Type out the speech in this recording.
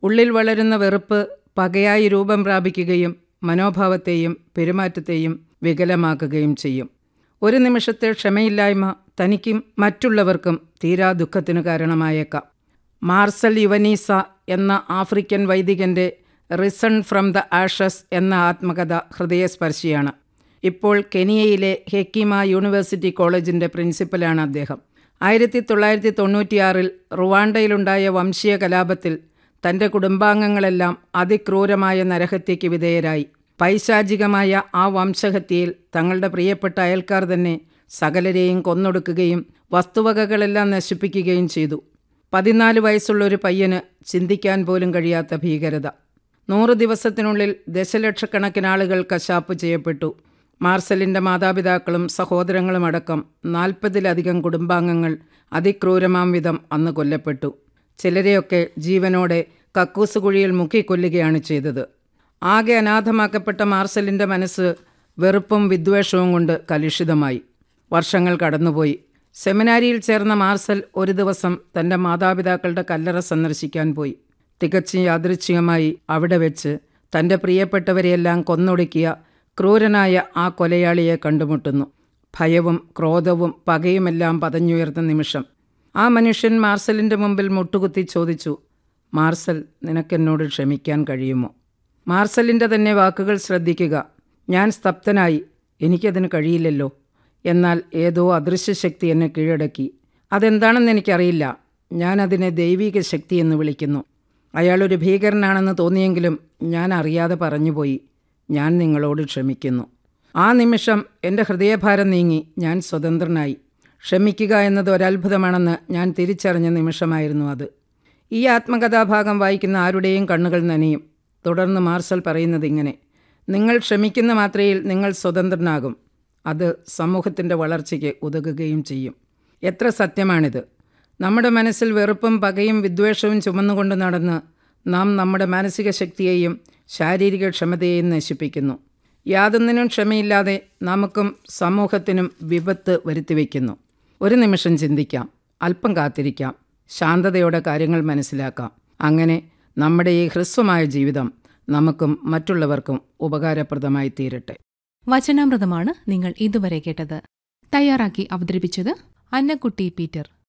ഉള്ളിൽ വളരുന്ന വെറുപ്പ് പകയായി രൂപം പ്രാപിക്കുകയും മനോഭാവത്തെയും പെരുമാറ്റത്തെയും വികലമാക്കുകയും ചെയ്യും ഒരു നിമിഷത്തെ ക്ഷമയില്ലായ്മ തനിക്കും മറ്റുള്ളവർക്കും തീരാ ദുഃഖത്തിനു കാരണമായേക്കാം മാർസൽ യുവനീസ എന്ന ആഫ്രിക്കൻ വൈദികന്റെ റിസൺ ഫ്രം ദ ആഷസ് എന്ന ആത്മകഥ ഹൃദയസ്പർശിയാണ് ഇപ്പോൾ കെനിയയിലെ ഹെക്കിമ യൂണിവേഴ്സിറ്റി കോളേജിന്റെ പ്രിൻസിപ്പലാണ് അദ്ദേഹം ആയിരത്തി തൊള്ളായിരത്തി തൊണ്ണൂറ്റിയാറിൽ റുവാണ്ടയിലുണ്ടായ വംശീയ കലാപത്തിൽ തൻ്റെ കുടുംബാംഗങ്ങളെല്ലാം അതിക്രൂരമായ നരഹത്യയ്ക്ക് വിധേയരായി പൈശാചികമായ ആ വംശഹത്യയിൽ തങ്ങളുടെ പ്രിയപ്പെട്ട അയൽക്കാർ തന്നെ സകലരെയും കൊന്നൊടുക്കുകയും വസ്തുവകകളെല്ലാം നശിപ്പിക്കുകയും ചെയ്തു പതിനാല് വയസ്സുള്ള ഒരു പയ്യന് ചിന്തിക്കാൻ പോലും കഴിയാത്ത ഭീകരത നൂറ് ദിവസത്തിനുള്ളിൽ ദശലക്ഷക്കണക്കിന് ആളുകൾ കശാപ്പ് ചെയ്യപ്പെട്ടു മാർസലിൻ്റെ മാതാപിതാക്കളും സഹോദരങ്ങളും അടക്കം നാൽപ്പതിലധികം കുടുംബാംഗങ്ങൾ അതിക്രൂരമാം വിധം അന്ന് കൊല്ലപ്പെട്ടു ചിലരെയൊക്കെ ജീവനോടെ കക്കൂസ് കുഴിയിൽ മുക്കിക്കൊല്ലുകയാണ് ചെയ്തത് ആകെ അനാഥമാക്കപ്പെട്ട മാർസലിൻ്റെ മനസ്സ് വെറുപ്പും വിദ്വേഷവും കൊണ്ട് കലുഷിതമായി വർഷങ്ങൾ കടന്നുപോയി സെമിനാരിയിൽ ചേർന്ന മാർസൽ ഒരു ദിവസം തൻ്റെ മാതാപിതാക്കളുടെ കല്ലറ സന്ദർശിക്കാൻ പോയി തികച്ചും യാദൃച്ഛികമായി അവിടെ വെച്ച് തൻ്റെ പ്രിയപ്പെട്ടവരെയെല്ലാം കൊന്നൊടുക്കിയ ക്രൂരനായ ആ കൊലയാളിയെ കണ്ടുമുട്ടുന്നു ഭയവും ക്രോധവും പകയുമെല്ലാം പതഞ്ഞുയർന്ന നിമിഷം ആ മനുഷ്യൻ മാർസലിൻ്റെ മുമ്പിൽ മുട്ടുകുത്തി ചോദിച്ചു മാർസൽ നിനക്കെന്നോട് ക്ഷമിക്കാൻ കഴിയുമോ മാർസലിൻ്റെ തന്നെ വാക്കുകൾ ശ്രദ്ധിക്കുക ഞാൻ സ്തബ്ധനായി എനിക്കതിന് കഴിയില്ലല്ലോ എന്നാൽ ഏതോ അദൃശ്യ ശക്തി എന്നെ കീഴടക്കി അതെന്താണെന്ന് എനിക്കറിയില്ല ഞാനതിനെ ദൈവിക ശക്തി എന്ന് വിളിക്കുന്നു അയാളൊരു ഭീകരനാണെന്ന് തോന്നിയെങ്കിലും ഞാൻ അറിയാതെ പറഞ്ഞുപോയി ഞാൻ നിങ്ങളോട് ക്ഷമിക്കുന്നു ആ നിമിഷം എൻ്റെ ഹൃദയഭാരം നീങ്ങി ഞാൻ സ്വതന്ത്രനായി ക്ഷമിക്കുക എന്നത് ഒരത്ഭുതമാണെന്ന് ഞാൻ തിരിച്ചറിഞ്ഞ നിമിഷമായിരുന്നു അത് ഈ ആത്മകഥാഭാഗം വായിക്കുന്ന ആരുടെയും കണ്ണുകൾ നനയും തുടർന്ന് മാർസൽ പറയുന്നത് ഇങ്ങനെ നിങ്ങൾ ക്ഷമിക്കുന്ന മാത്രയിൽ നിങ്ങൾ സ്വതന്ത്രനാകും അത് സമൂഹത്തിൻ്റെ വളർച്ചയ്ക്ക് ഉതകുകയും ചെയ്യും എത്ര സത്യമാണിത് നമ്മുടെ മനസ്സിൽ വെറുപ്പും പകയും വിദ്വേഷവും ചുമന്നുകൊണ്ട് നടന്ന് നാം നമ്മുടെ മാനസിക ശക്തിയെയും ശാരീരിക ക്ഷമതയെയും നശിപ്പിക്കുന്നു യാതൊന്നിനും ക്ഷമയില്ലാതെ നമുക്കും സമൂഹത്തിനും വിപത്ത് വരുത്തിവെക്കുന്നു ഒരു നിമിഷം ചിന്തിക്കാം അല്പം കാത്തിരിക്കാം ശാന്തതയോടെ കാര്യങ്ങൾ മനസ്സിലാക്കാം അങ്ങനെ നമ്മുടെ ഈ ഹ്രസ്വമായ ജീവിതം നമുക്കും മറ്റുള്ളവർക്കും ഉപകാരപ്രദമായി തീരട്ടെ വചനാമൃതമാണ് നിങ്ങൾ ഇതുവരെ കേട്ടത് തയ്യാറാക്കി അവതരിപ്പിച്ചത് അന്നക്കുട്ടി പീറ്റർ